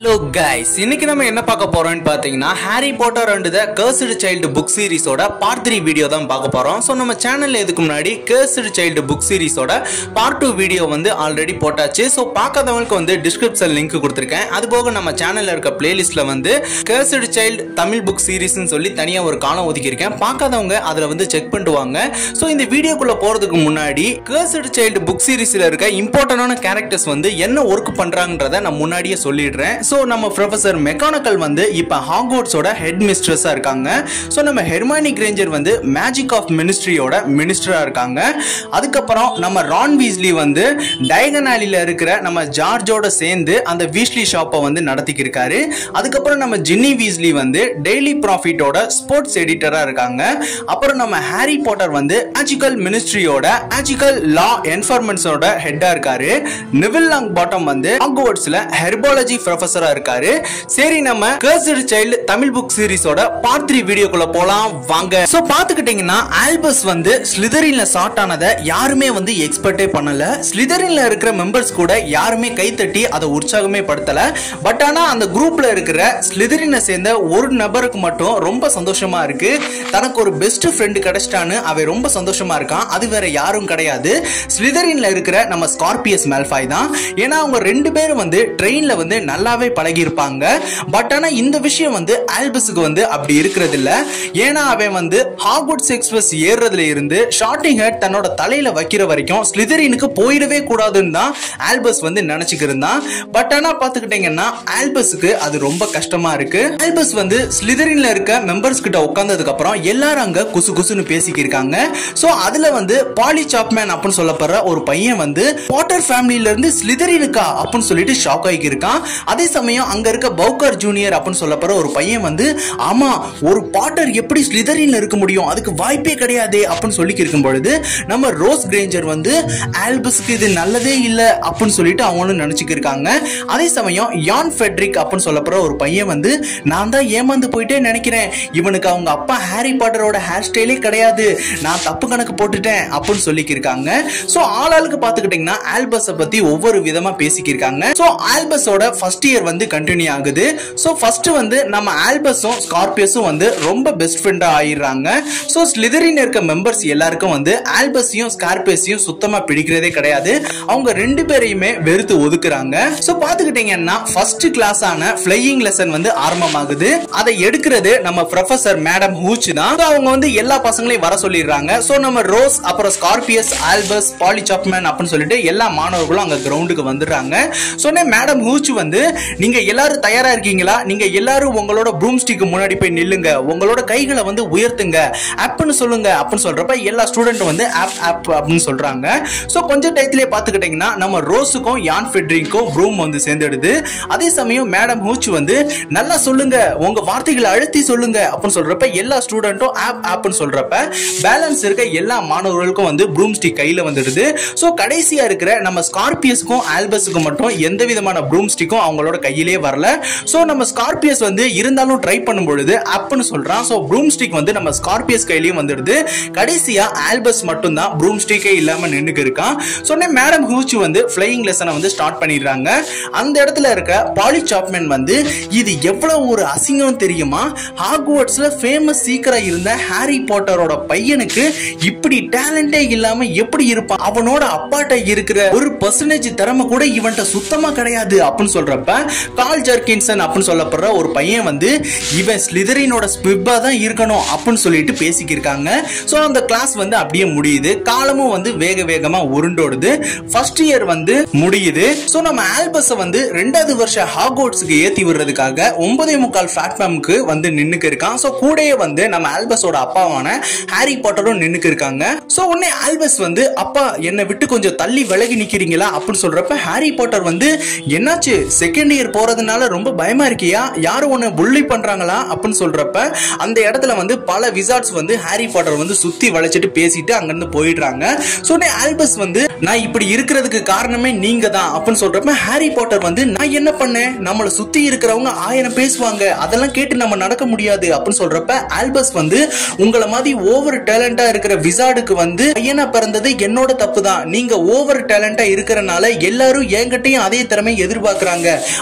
hello guys இன்னைக்கு நம்ம என்ன பார்க்க போறோம்னு பார்த்தீங்கன்னா Harry Potter and the cursed child book சீரிஸோட பார்ட் த்ரீ வீடியோ தான் பார்க்க போறோம் ஸோ நம்ம சேனல்ல இதுக்கு முன்னாடி கர்ஸ்டு சைல்டு புக் சீரிஸோட பார்ட் டூ வீடியோ வந்து ஆல்ரெடி போட்டாச்சு ஸோ பார்க்காதவங்களுக்கு வந்து டிஸ்கிரிப்ஷன் லிங்க் கொடுத்துருக்கேன் அது போக நம்ம சேனல்ல இருக்க பிளேலிஸ்ட்ல வந்து கர்ஸ்டு சைல்டு தமிழ் புக் சீரிஸ்னு சொல்லி தனியாக ஒரு காலம் ஒதுக்கியிருக்கேன் பார்க்காதவங்க அதில் வந்து செக் பண்ணிட்டு வாங்க ஸோ இந்த வீடியோக்குள்ள போறதுக்கு முன்னாடி கர்ஸ்டு சைல்டு புக் சீரிஸ்ல இருக்க இம்பார்ட்டன்டான கேரக்டர்ஸ் வந்து என்ன ஒர்க் பண்றாங்கன்றத நான் முன்னாடியே சொல்லிடுறேன் ஸோ நம்ம ப்ரொஃபசர் மெக்கானிக்கல் வந்து இப்போ ஹாக்வர்ட்ஸோட ஹெட் மிஸ்ட்ரஸாக இருக்காங்க ஸோ நம்ம ஹெர்மானி கிரேஞ்சர் வந்து மேஜிக் ஆஃப் மினிஸ்ட்ரியோட மினிஸ்டராக இருக்காங்க அதுக்கப்புறம் நம்ம ரான் வீஸ்லி வந்து டயகனாலியில் இருக்கிற நம்ம ஜார்ஜோட சேர்ந்து அந்த வீஸ்லி ஷாப்பை வந்து நடத்திக்கிருக்காரு அதுக்கப்புறம் நம்ம ஜின்னி வீஸ்லி வந்து டெய்லி ப்ராஃபிட்டோட ஸ்போர்ட்ஸ் எடிட்டராக இருக்காங்க அப்புறம் நம்ம ஹாரி பாட்டர் வந்து மேஜிக்கல் மினிஸ்ட்ரியோட மேஜிக்கல் லா என்ஃபார்மெண்ட்ஸோட ஹெட்டாக இருக்காரு நிவில் லாங் பாட்டம் வந்து ஹாக்வர்ட்ஸில் ஹெர்பாலஜி ப்ரொஃபஸரா இருக்காரு சரி நம்ம கர்ஸ்டு சைல்டு தமிழ் புக் சீரிஸோட பார்ட் த்ரீ வீடியோக்குள்ள போலாம் வாங்க சோ பாத்துக்கிட்டீங்கன்னா ஆல்பஸ் வந்து ஸ்லிதரின்ல ஷார்ட் ஆனதை யாருமே வந்து எக்ஸ்பெக்டே பண்ணல ஸ்லிதரின்ல இருக்கிற மெம்பர்ஸ் கூட யாருமே கைத்தட்டி அதை உற்சாகமே படுத்தல பட் ஆனா அந்த குரூப்ல இருக்கிற ஸ்லிதரினை சேர்ந்த ஒரு நபருக்கு மட்டும் ரொம்ப சந்தோஷமா இருக்கு தனக்கு ஒரு பெஸ்ட் ஃப்ரெண்டு கிடைச்சிட்டான்னு அவன் ரொம்ப சந்தோஷமா இருக்கான் அது வேற யாரும் கிடையாது ஸ்லிதரின்ல இருக்கிற நம்ம ஸ்கார்பியஸ் மேல்ஃபாய் தான் ஏன்னா அவங்க ரெண்டு பேரும் வந்து ட்ரெயின்ல வந்து நல்லாவே பழகி இருப்பாங்க பட் ஆனா இந்த விஷயம் வந்து ஆல்பஸுக்கு வந்து அப்படி இருக்கிறது இல்ல ஏன்னா அவன் வந்து ஹாக்வர்ட்ஸ் எக்ஸ்பிரஸ் ஏறுறதுல இருந்து ஷார்ட்டிங் ஹெட் தன்னோட தலையில வைக்கிற வரைக்கும் ஸ்லிதரினுக்கு போயிடவே கூடாதுன்னு தான் ஆல்பஸ் வந்து நினைச்சுக்கிருந்தான் பட் ஆனா பாத்துக்கிட்டீங்கன்னா ஆல்பஸுக்கு அது ரொம்ப கஷ்டமா இருக்கு ஆல்பஸ் வந்து ஸ்லிதரின்ல இருக்க மெம்பர்ஸ் கிட்ட உட்கார்ந்ததுக்கு அப்புறம் எல்லாரும் அங்க குசு குசுன்னு பேசிக்கிருக்காங்க சோ அதுல வந்து பாலி சாப்மேன் அப்படின்னு சொல்லப்படுற ஒரு பையன் வந்து பாட்டர் ஃபேமிலில இருந்து ஸ்லிதரினுக்கா அப்படின்னு சொல்லிட்டு ஷாக் ஆகி இருக்கான் அதே சமயம் அங்க இருக்க பவுக்கர் ஜூனியர் அப்படின்னு சொல்லப்படுற ஒரு பையன் வந்து ஆமா ஒரு பாட்டர் எப்படி ஸ்லிதரின்ல இருக்க முடியும் அதுக்கு வாய்ப்பே கிடையாது அப்படின்னு சொல்லி இருக்கும் பொழுது நம்ம ரோஸ் கிரேஞ்சர் வந்து ஆல்பஸ்க்கு இது நல்லதே இல்ல அப்படின்னு சொல்லிட்டு அவங்களும் நினைச்சுக்கிருக்காங்க இருக்காங்க அதே சமயம் யான் ஃபெட்ரிக் அப்படின்னு சொல்லப்படுற ஒரு பையன் வந்து நான் தான் ஏமாந்து போயிட்டே நினைக்கிறேன் இவனுக்கு அவங்க அப்பா ஹாரி பாட்டரோட ஹேர் ஸ்டைலே கிடையாது நான் தப்பு கணக்கு போட்டுட்டேன் அப்படின்னு சொல்லிக்கிருக்காங்க ஸோ ஆளாளுக்கு பார்த்துக்கிட்டிங்கன்னா ஆல்பஸை பத்தி ஒவ்வொரு விதமா பேசிக்கிருக்காங்க ஸோ ஆல்பஸோட ஃபர்ஸ்ட் இயர் வந்து கண்டினியூ ஆகுது ஸோ ஃபர்ஸ்ட் வந்து நம்ம ஆல்பஸும் ஸ்கார்பியஸும் வந்து ரொம்ப பெஸ்ட் ஃப்ரெண்டா ஆயிடுறாங்க ஸோ ஸ்லிதரின் இருக்க மெம்பர்ஸ் எல்லாருக்கும் வந்து ஆல்பஸையும் ஸ்கார்பியஸையும் சுத்தமா பிடிக்கிறதே கிடையாது அவங்க ரெண்டு பேரையுமே வெறுத்து ஒதுக்குறாங்க ஸோ பார்த்துக்கிட்டீங்கன்னா ஃபர்ஸ்ட் கிளாஸ் ஆன ஃபிளையிங் லெசன் வந்து ஆரம்பமாகுது அதை எடுக்கிறது நம்ம ப்ரொஃபசர் மேடம் ஹூச் தான் So, அவங்க வந்து எல்லா பசங்களையும் வர சொல்லிடுறாங்க ஸோ நம்ம ரோஸ் அப்புறம் ஸ்கார்பியஸ் ஆல்பஸ் பாலி சாப்மேன் அப்படின்னு சொல்லிட்டு எல்லா மாணவர்களும் அங்க கிரவுண்டுக்கு வந்துடுறாங்க சொன்னே மேடம் ஹூச் வந்து நீங்க எல்லாரும் தயாரா இருக்கீங்களா நீங்க எல்லாரும் உங்களோட ப்ரூம் ஸ்டிக்கு முன்னாடி போய் நில்லுங்க உங்களோட கைகளை வந்து உயர்த்துங்க ஆப்னு சொல்லுங்க அப்படின்னு சொல்றப்ப எல்லா ஸ்டூடெண்ட்டும் வந்து ஆப் ஆப் அப்படின்னு சொல்றாங்க ஸோ கொஞ்சம் டயத்திலே பார்த்துக்கிட்டீங்கன்னா நம்ம ரோஸுக்கும் யான் ஃபெட்ரிங்க்கும் ப்ரூம் வந்து சேர்ந்துடுது அதே சமயம் மேடம் ஹூச் வந்து நல்லா சொல்லுங்க உங்க வார்த்தைகளை அழுத்தி சொல்லுங்க அப்படின்னு சொல்றப்ப எல்லா ஸ்டூடெண்ட்டும் ஆப் ஆப்னு சொல்றப்ப பேலன்ஸ் இருக்க எல்லா மாணவர்களுக்கும் வந்து ப்ரூம் ஸ்டிக் கையில வந்துடுது ஸோ கடைசியா இருக்கிற நம்ம ஸ்கார்பியஸ்க்கும் ஆல்பஸுக்கும் மட்டும் எந்த விதமான ப்ரூம் ஸ்டிக்கும் அவங்களோட கையிலே வரல ஸோ நம்ம ஸ்கார்பியஸ் வந்து இருந்தாலும் ட்ரை பண்ணும் பொழுது அப்னு சொல்றான் ஸோ ப்ரூம் ஸ்டிக் வந்து நம்ம ஸ்கார்பியஸ் கையிலயும் வந்துடுது கடைசியா ஆல்பஸ் மட்டும் தான் ப்ரூம் ஸ்டிக்கே இல்லாம நின்னுக்கு இருக்கான் சொன்னே மேடம் ஹூச் வந்து ஃபிளையிங் லெசனை வந்து ஸ்டார்ட் பண்ணிடுறாங்க அந்த இடத்துல இருக்க பாலி சாப்மேன் வந்து இது எவ்வளவு ஒரு அசிங்கம் தெரியுமா ஹாக்வர்ட்ஸ்ல ஃபேமஸ் சீக்கிரா இருந்த ஹாரி பாட்டரோட பையனுக்கு இப்படி டேலண்டே இல்லாம எப்படி இருப்பான் அவனோட அப்பாட்ட இருக்கிற ஒரு பர்சன்டேஜ் திறமை கூட இவன்ட்ட சுத்தமா கிடையாது அப்படின்னு சொல்றப்ப கால் ஜர்கின்சன் அப்படின்னு சொல்லப்படுற ஒரு பையன் வந்து இவன் ஸ்லிதரினோட ஸ்பிப்பா தான் இருக்கணும் அப்படின்னு சொல்லிட்டு பேசிக்கிருக்காங்க ஸோ அந்த கிளாஸ் வந்து அப்படியே முடியுது காலமும் வந்து வேக வேகமா உருண்டோடுது ஃபர்ஸ்ட் இயர் வந்து முடியுது ஸோ நம்ம ஆல்பஸை வந்து ரெண்டாவது வருஷம் ஹாகோட்ஸுக்கு ஏத்தி விடுறதுக்காக ஒன்பதே முக்கால் பிளாட்ஃபார்முக்கு வந்து நின்னுக்கு இருக்கான் ஸோ கூடயே வந்து நம்ம ஆல்பஸோட அப்பாவான ஹாரி பாட்டரும் நின்னுக்கு இருக்காங்க ஸோ உடனே ஆல்பஸ் வந்து அப்பா என்னை விட்டு கொஞ்சம் தள்ளி விலகி நிக்கிறீங்களா அப்படின்னு சொல்றப்ப ஹாரி பாட்டர் வந்து என்னாச்சு செகண்ட் இயர் போறதுனால ரொம்ப பயமா இருக்கியா யாரும் உன்னை புள்ளி பண்றாங்களா அப்படின்னு சொல்றப்ப அந்த இடத்துல வந்து பல விசார்ட்ஸ் வந்து ஹாரி பாட்டர் வந்து சுத்தி வளைச்சிட்டு பேசிட்டு அங்கிருந்து போயிடுறாங்க ஸோ உடனே ஆல்பஸ் வந்து நான் இப்படி இருக்கிறதுக்கு காரணமே நீங்க தான் அப்படின்னு சொல்றப்ப ஹாரி பாட்டர் வந்து நான் என்ன பண்ணேன் நம்மளை சுத்தி இருக்கிறவங்க ஆயிரம் பேசுவாங்க அதெல்லாம் கேட்டு நம்ம நடக்க முடியாது அப்படின்னு சொல்றப்ப ஆல்பஸ் வந்து உங்களை மாதிரி ஓவர் டேலண்டா இருக்கிற விசார்டுக்கு வந்து பையனா பிறந்தது என்னோட தப்பு தான் நீங்க ஓவர் டேலண்டா இருக்கிறனால எல்லாரும் என்கிட்டயும் அதே திறமை எதிர்பார்க்கறாங்க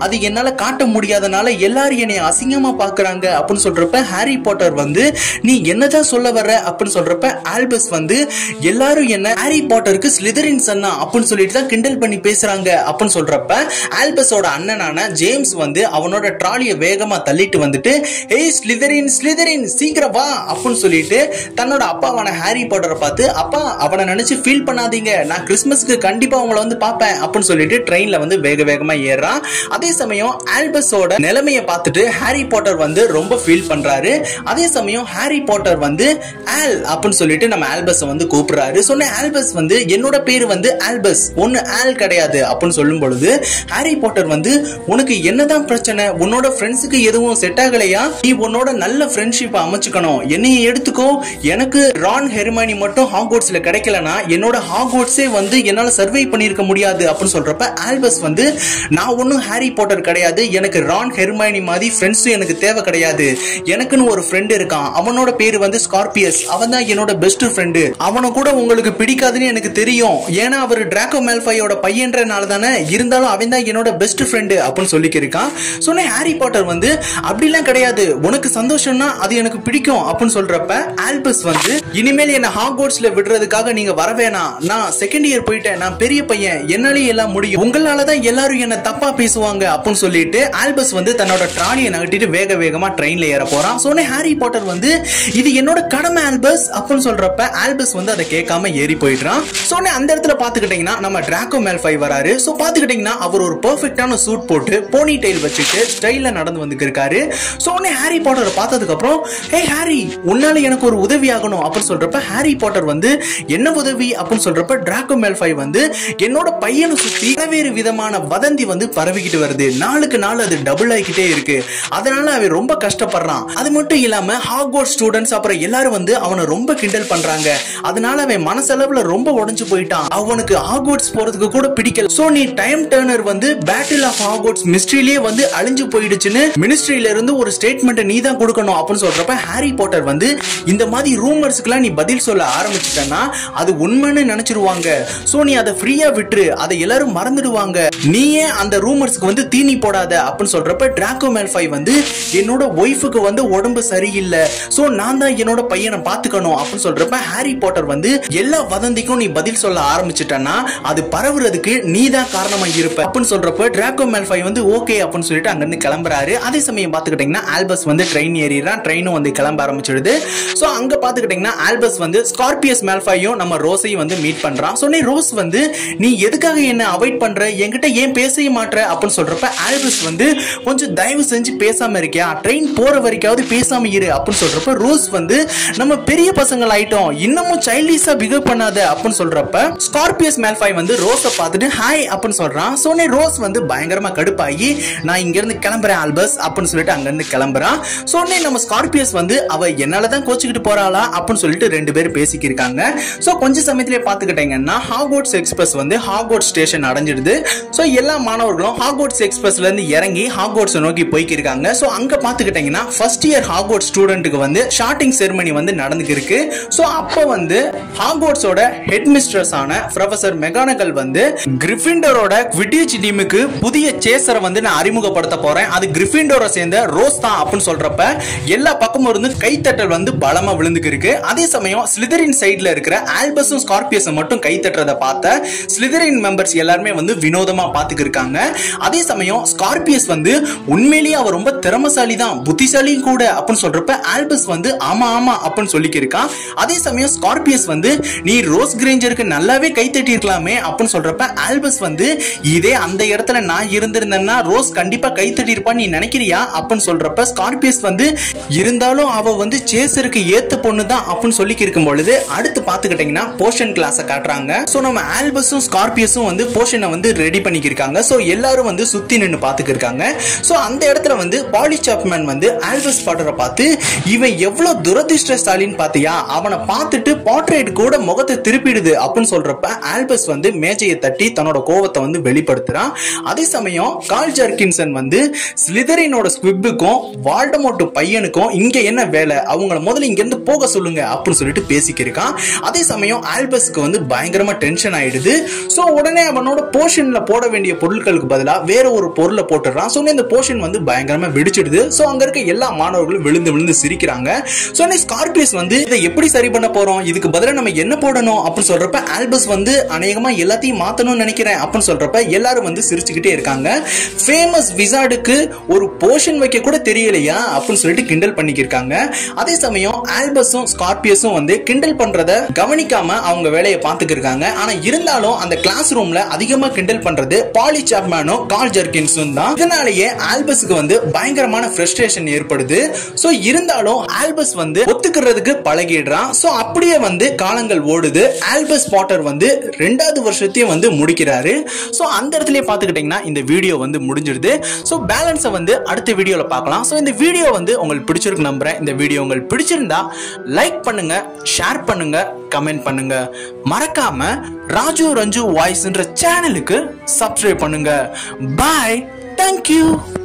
அது என்னால காட்ட முடியாதனால எல்லாரும் என்னை அசிங்கமா பாக்குறாங்க அப்படின்னு சொல்றப்ப ஹாரி பாட்டர் வந்து நீ என்னதான் சொல்ல வர்ற அப்படின்னு சொல்றப்ப ஆல்பஸ் வந்து எல்லாரும் என்ன ஹாரி பாட்டருக்கு ஸ்லிதரின் சன்னா அப்படின்னு சொல்லிட்டு தான் கிண்டல் பண்ணி பேசுறாங்க அப்படின்னு சொல்றப்ப ஆல்பஸோட அண்ணனான ஜேம்ஸ் வந்து அவனோட ட்ராலியை வேகமா தள்ளிட்டு வந்துட்டு ஏய் ஸ்லிதரின் ஸ்லிதரின் சீக்கிரம் வா அப்படின்னு சொல்லிட்டு தன்னோட அப்பாவான ஹாரி பாட்டரை பார்த்து அப்பா அவனை நினைச்சு ஃபீல் பண்ணாதீங்க நான் கிறிஸ்மஸ்க்கு கண்டிப்பா உங்களை வந்து பார்ப்பேன் அப்படின்னு சொல்லிட்டு ட்ரெயின்ல வந்து வேக வேகமா ஏறான் அதே சமயம் ஆல்பஸோட நிலைமையை பார்த்துட்டு ஹாரி பாட்டர் வந்து ரொம்ப ஃபீல் பண்றாரு அதே சமயம் ஹாரி பாட்டர் வந்து ஆல் அப்படின்னு சொல்லிட்டு நம்ம ஆல்பஸ் வந்து கூப்பிடுறாரு சொன்ன ஆல்பஸ் வந்து என்னோட பேரு வந்து ஆல்பஸ் ஒன்னு ஆல் கிடையாது அப்படின்னு சொல்லும் பொழுது ஹாரி பாட்டர் வந்து உனக்கு என்னதான் பிரச்சனை உன்னோட ஃப்ரெண்ட்ஸுக்கு எதுவும் செட் ஆகலையா நீ உன்னோட நல்ல ஃப்ரெண்ட்ஷிப் அமைச்சுக்கணும் என்னைய எடுத்துக்கோ எனக்கு ரான் ஹெர்மானி மட்டும் ஹாகோட்ஸ்ல கிடைக்கலனா என்னோட ஹாகோட்ஸே வந்து என்னால சர்வை பண்ணிருக்க முடியாது அப்படின்னு சொல்றப்ப ஆல்பஸ் வந்து நான் ஒன்னும் ஹாரி பாட்டர் கிடையாது எனக்கு ரான் ஹெர்மானி மாதிரி ஃப்ரெண்ட்ஸும் எனக்கு தேவை கிடையாது எனக்குன்னு ஒரு ஃப்ரெண்ட் இருக்கான் அவனோட பேரு வந்து ஸ்கார்பியஸ் அவன் தான் என்னோட பெஸ்ட் ஃப்ரெண்டு அவனை கூட உங்களுக்கு பிடிக்காதுன்னு எனக்கு தெரியும் ஏன்னா அவர் டிராகோ மேல்ஃபையோட பையன்றனால தானே இருந்தாலும் அவன் தான் என்னோட பெஸ்ட் ஃப்ரெண்டு அப்படின்னு சொல்லிக்கிருக்கான் சொன்னேன் ஹாரி பாட்டர் வந்து அப்படிலாம் கிடையாது உனக்கு சந்தோஷம்னா அது எனக்கு பிடிக்கும் அப்படின்னு சொல்றப்ப ஆல்பஸ் வந்து இனிமேல் என்ன ஹாகோட்ஸ்ல விடுறதுக்காக நீங்க வர வேணாம் நான் செகண்ட் இயர் போயிட்டேன் நான் பெரிய பையன் என்னாலே எல்லாம் முடியும் உங்களால தான் எல்லாரும் என்ன தப்பா பேசுவாங்க அப்படின்னு சொல்லிட்டு ஆல்பஸ் வந்து தன்னோட ட்ராலியை நகட்டிட்டு வேக வேகமா ட்ரெயின்ல ஏற போறான் சொன்னே ஹாரி பாட்டர் வந்து இது என்னோட கடமை ஆல்பஸ் அப்படின்னு சொல்றப்ப ஆல்பஸ் வந்து அதை கேட்காம ஏறி போயிடுறான் சொன்னே அந்த இடத்துல பாத்துக்கிட்டீங்கன்னா நம்ம டிராகோ மேல்ஃபை வராரு சோ பாத்துக்கிட்டீங்கன்னா அவர் ஒரு பெர்ஃபெக்டான சூட் போட்டு போனி டெயில் வச்சுட்டு ஸ்டைல்ல நடந்து வந்து இருக்காரு சோ உடனே ஹாரி பாட்டரை பார்த்ததுக்கு அப்புறம் ஹே ஹாரி உன்னால எனக்கு ஒரு உதவி ஆகணும் அப்படின்னு சொல்றப்ப ஹாரி பாட்டர் வந்து என்ன உதவி அப்படின்னு சொல்றப்ப டிராகோ மேல்ஃபை வந்து என்னோட பையனை சுத்தி பல்வேறு விதமான வதந்தி வந்து பரவிக்கிட்டு வருது நாளுக்கு நாள் அது டபுள் ஆகிக்கிட்டே இருக்கு அதனால அவன் ரொம்ப கஷ்டப்படுறான் அது மட்டும் இல்லாம ஹாக்வர்ட் ஸ்டூடெண்ட்ஸ் அப்புறம் எல்லாரும் வந்து அவனை ரொம்ப கிண்டல் பண்றாங்க அதனால அவன் மனசளவுல ரொம்ப உடைஞ்சு போயிட்டான் அவனுக்கு ஹாக்வர்ட்ஸ் போறதுக்கு கூட பிடிக்கல சோ நீ டைம் டர்னர் வந்து பேட்டில் ஆஃப் ஹாக்வர்ட்ஸ் மிஸ்ட்ரியிலேயே வந்து அழிஞ்சு போயிடுச்சுன்னு மினிஸ்ட்ரியில இருந்து ஒரு ஸ்டேட்மெண்ட் நீ தான் கொடுக்கணும் அப்படின்னு சொல்றப்ப ஹாரி பாட்டர் வந்து இந்த மாதிரி ரூமர்ஸ்க்குலாம் நீ பதில் சொல்ல ஆரம்பிச்சிட்டனா அது உண்மைன்னு நினைச்சிருவாங்க சோ நீ அதை ஃப்ரீயா விட்டுரு அதை எல்லாரும் மறந்துடுவாங்க நீயே அந்த ரூமர்ஸ்க்கு வந்து தீனி போடாத அப்படின்னு சொல்றப்ப டிராகோ மேல்ஃபை வந்து என்னோட ஒய்ஃபுக்கு வந்து உடம்பு சரியில்லை சோ நான் தான் என்னோட பையனை பாத்துக்கணும் அப்படின்னு சொல்றப்ப ஹாரி பாட்டர் வந்து எல்லா வதந்திக்கும் நீ பதில் சொல்ல ஆரம்பிச்சிட்டனா அது பரவுறதுக்கு நீ தான் காரணமா இருப்ப அப்படின்னு சொல்றப்ப டிராகோ மேல்ஃபை வந்து ஓகே அப்படின்னு சொல்லிட்டு அங்கிருந்து கிளம்புறாரு அதே சமயம் பாத்துக்கிட்டீங்கன்னா ஆல்பஸ் வந்து ட்ரெயின் ஏறிடுறான் ட்ரெயினும் வந்து கிளம்ப ஆரம்பிச்சிடுது சோ அங்க பாத்துக்கிட்டீங்கன்னா ஆல்பஸ் வந்து ஸ்கார்பியஸ் மேல்ஃபையும் நம்ம ரோஸையும் வந்து மீட் பண்றான் சொன்னே ரோஸ் வந்து நீ எதுக்காக என்ன அவாய்ட் பண்ற என்கிட்ட ஏன் பேசவே மாட்ற அப்படின்னு சொல்றப்ப ஆல்பஸ் வந்து கொஞ்சம் தயவு செஞ்சு பேசாம இருக்கியா ட்ரெயின் போற வரைக்காவது பேசாம இரு அப்படின்னு சொல்றப்ப ரோஸ் வந்து நம்ம பெரிய பசங்கள் ஆயிட்டோம் இன்னமும் சைல்டிஷா பிஹேவ் பண்ணாத அப்படின்னு சொல்றப்ப ஸ்கார்பியஸ் மேல்ஃபை வந்து ரோஸை பார்த்துட்டு ஹாய் அப்படின்னு சொல்றான் சோனே ரோஸ் வந்து பயங்கரமா கடுப்பாகி நான் இங்க இருந்து கிளம்புறேன் ஆல்பஸ் அப்படின்னு சொல்லிட்டு அங்க இருந்து கிளம்புறான் சோனே நம்ம ஸ்கார்பியஸ் வந்து அவ என்னாலதான் கோச்சிக்கிட்டு போறாளா அப்படின்னு சொல்லிட்டு ரெண்டு பேரும் பேசிக்கிருக்காங்க சோ கொஞ்ச சமயத்திலே பாத்துக்கிட்டீங்கன்னா ஹாகோட்ஸ் எக்ஸ்பிரஸ் வந்து ஹாகோட் ஸ்டேஷன் அடைஞ்சிடுது சோ எல்லா மாணவர்களும் ஹாகோட்ஸ் எக்ஸ்பிரஸ்ல இருந்து இறங்கி ஹாகோட்ஸ் நோக்கி போய்க்கிருக்காங்க சோ அங்க பாத்துக்கிட்டீங்கன்னா ஃபர்ஸ்ட் இயர் ஹாகோட் ஸ்டூடெண்ட்டுக்கு வந்து ஷார்ட்டிங் செரிமனி வந்து நடந்துக்கிருக்கு சோ அப்போ வந்து ஹாகோட்ஸோட ஹெட் மிஸ்ட்ரஸ் ஆன ப்ரொஃபசர் மெகானகல் வந்து கிரிஃபிண்டரோட குவிடிச் டீமுக்கு புதிய சேசரை வந்து நான் அறிமுகப்படுத்த போறேன் அது கிரிஃபிண்டோரை சேர்ந்த ரோஸ் தான் அப்படின்னு சொல்றப்ப எல்லா பக்கமும் இருந்து கைத்தட்டல் வந்து பலமா விழுந்துக்கு அதே சமயம் ஸ்லிதரின் சைடுல இருக்கிற ஆல்பஸும் ஸ்கார்பியஸும் மட்டும் கைத்தட்டுறத பார்த்த ஸ்லிதரின் மெம்பர்ஸ் எல்லாருமே வந்து வினோதமா பாத்துக்கு இருக்காங்க அதே சமயம் ஸ்கார்பியஸ் வந்து உண்மையிலேயே அவர் ரொம்ப திறமசாலி தான் புத்திசாலியும் கூட அப்படின்னு சொல்றப்ப ஆல்பஸ் வந்து ஆமா ஆமா அப்படின்னு சொல்லிக்கி இருக்கான் அதே சமயம் ஸ்கார்பியஸ் வந்து நீ ரோஸ் கிரேஞ்சருக்கு நல்லாவே கை தட்டி இருக்கலாமே அப்படின்னு சொல்றப்ப ஆல்பஸ் வந்து இதே அந்த இடத்துல நான் இருந்திருந்தேன்னா ரோஸ் கண்டிப்பா கை தட்டி இருப்பான்னு நீ நினைக்கிறியா அப்படின்னு சொல்றப்ப ஸ்கார்பியஸ் வந்து இருந்தாலும் அவ வந்து சேசருக்கு ஏத்த பொண்ணு தான் அப்படின்னு சொல்லி இருக்கும் பொழுது அடுத்து பாத்துக்கிட்டீங்கன்னா போர்ஷன் கிளாஸ காட்டுறாங்க சோ நம்ம ஆல்பஸும் ஸ்கார்பியஸும் வந்து போர்ஷனை வந்து ரெடி பண்ணிக்கிருக்காங்க சோ எல்லாரும் வந்து சுத்தி நின்னு பாத்துக்கிருக்காங்க சோ அந்த இடத்துல வந்து பாலி சாப்மேன் வந்து ஆல்பஸ் பாட்டரை பார்த்து இவன் எவ்வளவு துரதிருஷ்டசாலின்னு பாத்தியா அவனை பார்த்துட்டு போர்ட்ரேட் கூட முகத்தை திருப்பிடுது அப்படின்னு சொல்றப்ப ஆல்பஸ் வந்து மேஜையை தட்டி தன்னோட கோவத்தை வந்து வெளிப்படுத்துறான் அதே சமயம் கால் ஜர்கின்சன் வந்து ஸ்லிதரினோட ஸ்குவிப்புக்கும் வால்டமோட்டு பையனுக்கும் இங்க என்ன வேலை அவங்கள முதல்ல இங்க இருந்து போக சொல்லுங்க அப்படின்னு சொல்லிட்டு பேசிக்கிருக்கான் அதே சமயம் ஆல்பஸ்க்கு வந்து பயங்கரமா டென்ஷன் ஆயிடுது சோ உடனே அவனோட போர்ஷன்ல போட வேண்டிய பொருட்களுக்கு பதிலா வேற ஒரு பொருளை போட்டுடுறான் ஸோ இந்த போர்ஷன் வந்து பயங்கரமா வெடிச்சிடுது ஸோ அங்க இருக்க எல்லா மாணவர்களும் விழுந்து விழுந்து சிரிக்கிறாங்க ஸோ ஸ்கார்பியஸ் வந்து இதை எப்படி சரி பண்ண போறோம் இதுக்கு பதிலாக நம்ம என்ன போடணும் அப்படின்னு சொல்றப்ப ஆல்பஸ் வந்து அநேகமா எல்லாத்தையும் மாத்தணும்னு நினைக்கிறேன் அப்படின்னு சொல்றப்ப எல்லாரும் வந்து சிரிச்சுக்கிட்டே இருக்காங்க ஃபேமஸ் விசார்டுக்கு ஒரு போர்ஷன் வைக்க கூட தெரியலையா அப்படின்னு சொல்லிட்டு கிண்டல் பண்ணிக்கிருக்காங்க அதே சமயம் ஆல்பஸும் ஸ்கார்பியஸும் வந்து கிண்டல் பண்றத கவனிக்காம அவங்க வேலையை பார்த்துக்கிருக்காங்க ஆனா இருந்தாலும் அந்த கிளாஸ் ரூம்ல அதிகமா கிண்டல் பண்றது பாலி சாப்மேனும் கால் ஜெர்கின்ஸும் தான் இதனாலேயே ஆல்பஸுக்கு வந்து பயங்கரமான ஃப்ரஸ்ட்ரேஷன் ஏற்படுது சோ இருந்தாலும் ஆல்பஸ் வந்து ஒத்துக்கிறதுக்கு பழகிடுறான் சோ அப்படியே வந்து காலங்கள் ஓடுது ஆல்பஸ் பாட்டர் வந்து ரெண்டாவது வருஷத்தையும் வந்து முடிக்கிறாரு சோ அந்த இடத்துல பாத்துக்கிட்டீங்கன்னா இந்த வீடியோ வந்து முடிஞ்சிருது சோ பேலன்ஸை வந்து அடுத்த வீடியோல பார்க்கலாம் சோ இந்த வீடியோ வந்து உங்களுக்கு பிடிச்சிருக்கு நம்புறேன் இந்த வீடியோ உங்களுக்கு பிடிச்சிருந்தா லைக் பண்ணுங்க ஷேர் பண்ணுங்க கமெண்ட் பண்ணுங்க மறக்காம ராஜு ரஞ்சு வாய்ஸ்ன்ற சேனலுக்கு சப்ஸ்கிரைப் பண்ணுங்க பாய் தேங்க்யூ